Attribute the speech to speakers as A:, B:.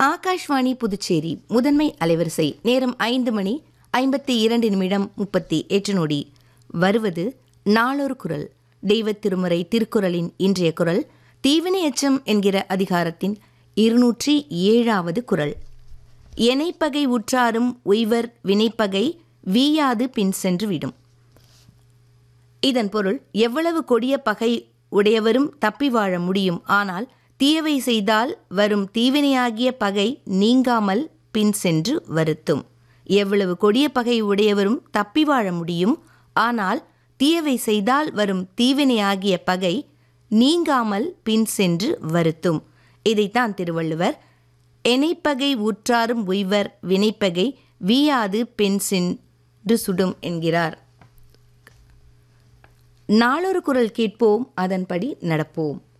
A: ஆகாஷ்வாணி புதுச்சேரி முதன்மை அலைவரிசை நேரம் ஐந்து மணி ஐம்பத்தி இரண்டு நிமிடம் முப்பத்தி எட்டு நொடி வருவது நாளொரு குரல் தெய்வத் திருமுறை திருக்குறளின் இன்றைய குரல் தீவினை எச்சம் என்கிற அதிகாரத்தின் இருநூற்றி ஏழாவது குரல் எனைப்பகை உற்றாரும் உய்வர் வினைப்பகை வீயாது பின் சென்று விடும் இதன் பொருள் எவ்வளவு கொடிய பகை உடையவரும் தப்பி வாழ முடியும் ஆனால் தீயவை செய்தால் வரும் தீவினையாகிய பகை நீங்காமல் பின் சென்று வருத்தும் எவ்வளவு கொடிய பகை உடையவரும் தப்பி வாழ முடியும் ஆனால் தீயவை செய்தால் வரும் தீவினையாகிய பகை நீங்காமல் பின் சென்று வருத்தும் இதைத்தான் திருவள்ளுவர் எனைப்பகை உற்றாரும் உய்வர் வினைப்பகை வீயாது பெண் சென்று சுடும் என்கிறார் நாளொரு குரல் கேட்போம் அதன்படி நடப்போம்